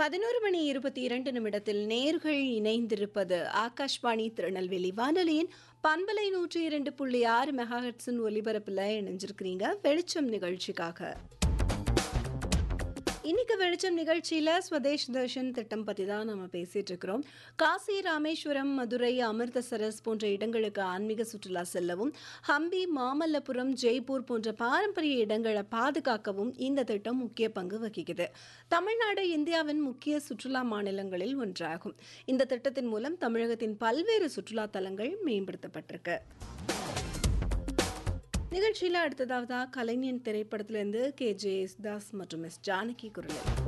பதினோரு மணி இருபத்தி இரண்டு நிமிடத்தில் நேர்கள் இணைந்திருப்பது ஆகாஷ்வாணி திருநெல்வேலி வானொலியின் பண்பலை நூற்றி இரண்டு புள்ளி ஆறு மெகாஹெட்ஸின் ஒலிபரப்பில் இணைஞ்சிருக்கிறீங்க வெளிச்சம் நிகழ்ச்சிக்காக இன்னைக்கு வெளிச்சம் நிகழ்ச்சியில் ஸ்வதேஷ் தர்ஷன் திட்டம் பற்றி தான் நம்ம பேசிகிட்டு இருக்கிறோம் காசி ராமேஸ்வரம் மதுரை அமிர்தசரஸ் போன்ற இடங்களுக்கு ஆன்மீக சுற்றுலா செல்லவும் ஹம்பி மாமல்லபுரம் ஜெய்ப்பூர் போன்ற பாரம்பரிய இடங்களை பாதுகாக்கவும் இந்த திட்டம் முக்கிய பங்கு வகிக்குது தமிழ்நாடு இந்தியாவின் முக்கிய சுற்றுலா மாநிலங்களில் ஒன்றாகும் இந்த திட்டத்தின் மூலம் தமிழகத்தின் பல்வேறு சுற்றுலா தலங்கள் மேம்படுத்தப்பட்டிருக்கு நிகழ்ச்சியில் அடுத்ததாவது கலைஞன் திரைப்படத்திலிருந்து கே ஜே தாஸ் மற்றும் எஸ் ஜானகி குரலில்